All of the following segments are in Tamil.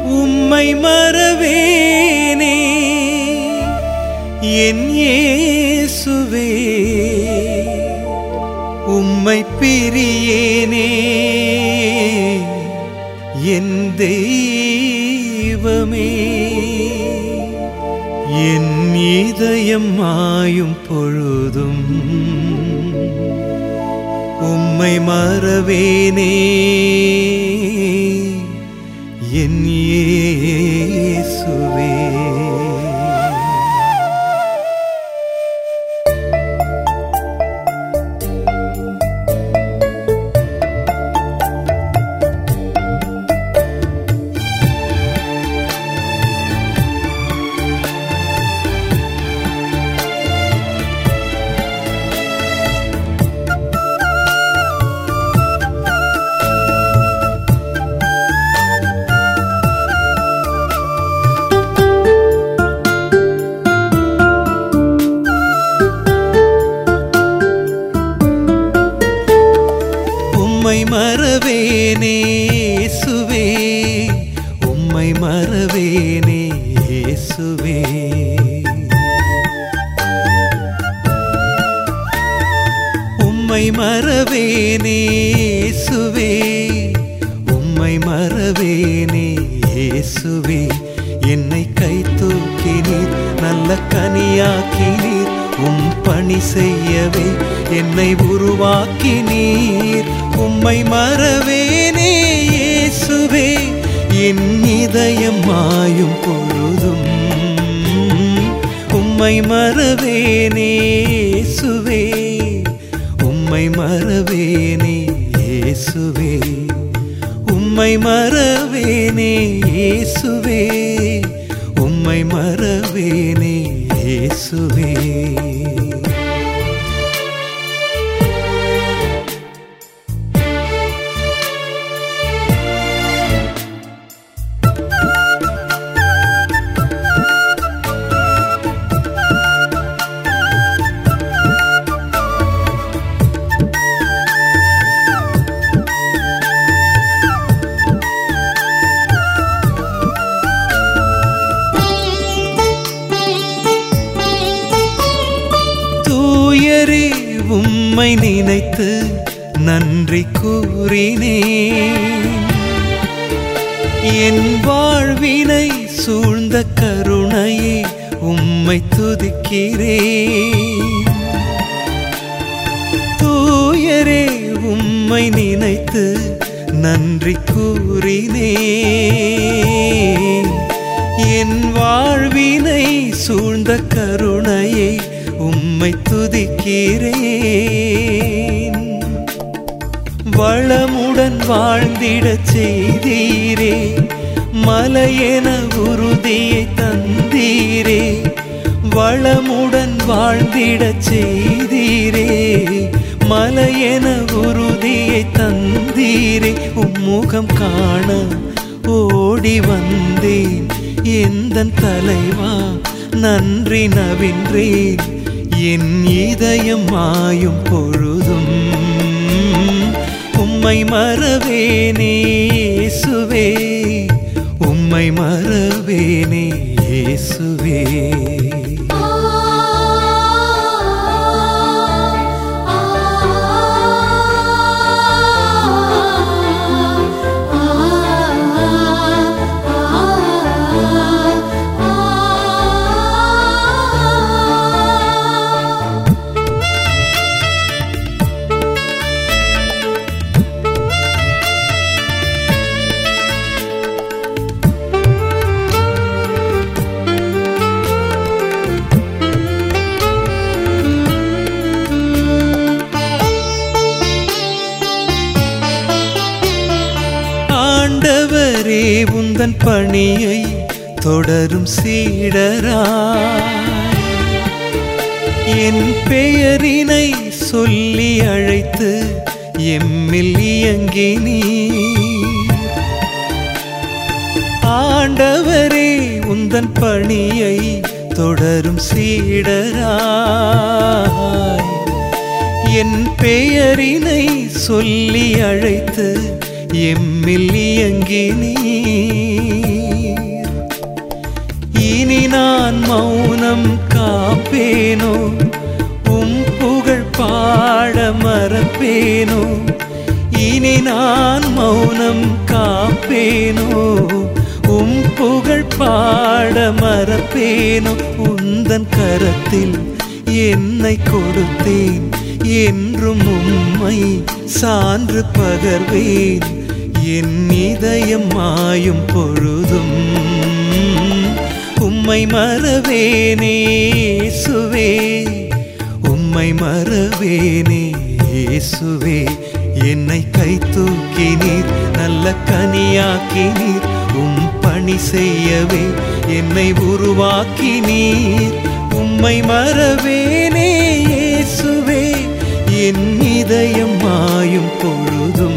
உம்மை மறவேனே என் இயேசுவே உம்மை பிரியேனே என் தெய்வமே என் இதயம் மாயும் பொழுதும் உம்மை மறவேனே என் இயேசுவே உம்மை மறவேனே இயேசுவே உம்மை மறவேனே இயேசுவே உம்மை மறவேனே இயேசுவே உம்மை மறவேனே இயேசுவே என்னை கை தூக்கினீர் நல்ல கனியாக்கினீர் உம் பணி செய்யவே என்னை உருவாக்கினீர் உம்மை மறவேனே இயேசுவே என் இதயம் மாயும் பொழுதும் உம்மை மறவேனே இயேசுவே உம்மை மறவேனே இயேசுவே உம்மை மறவேனே இயேசுவே உம்மை மறவேனே இயேசுவே தூயரே உம்மை நினைத்து நன்றி கூறினேன் என் வாழ்வினை சூழ்ந்த கருணையே உம்மை துதிக்கிறேன் தூயரே உம்மை நினைத்து நன்றி கூறினேன் என் வாழ்வினை சூழ்ந்த கருணையை உம்மை துதிக்கிறேன் வளமுடன் வாழ்ந்திடச் செய்தீரே மலையென உறுதியை தந்தீரே வளமுடன் வாழ்ந்திடச் செய்தீரே மலையென உறுதியை தந்தீரே உம்முகம் காண ஓடி வந்தேன் எந்தன் தலைவா நன்றி நவின்றேன் என் இதயம் மாயும் பொழுதும் உம்மை மறவேனே இயேசுவே உம்மை மறவேனே இயேசுவே ஆண்டவரே உந்தன் பணியை தொடரும் சீடராய் என் பெயரினை சொல்லி அழைத்து எம்மில் இயங்கினீ ஆண்டவரே உந்தன் பணியை தொடரும் சீடராய் என் பெயரினை சொல்லி அழைத்து எம்மில் இயங்கினீ மறப்பேனோ உம் புகழ் பாட மறப்பேனோ இனி நான் மௌனம் காப்பேனோ உம் புகழ் பாட மறப்பேனோ உந்தன் கரத்தில் என்னை கொடுத்தேன் என்றும் உம்மை சான்று பகர்வேன் என் இதயம் மாயும் பொழுதும் உம்மை மறவேனே சுவே உம்மை மறவேனே இயேசுவே என்னை கை தூக்கினீர் நல்ல கனியாக்கினீர் உம் பணி செய்யவே என்னை உருவாக்கினீர் உம்மை மறவேனே இயேசுவே என் இதயம் மாயும் பொழுதும்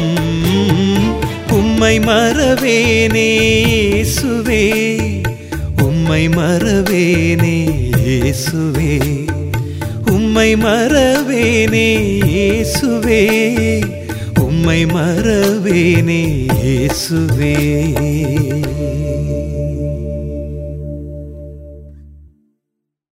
உம்மை மறவேனே இயேசுவே உம்மை மறவேனே இயேசுவே உம்மை மறவேனே இயேசுவே உம்மை மறவேனே இயேசுவே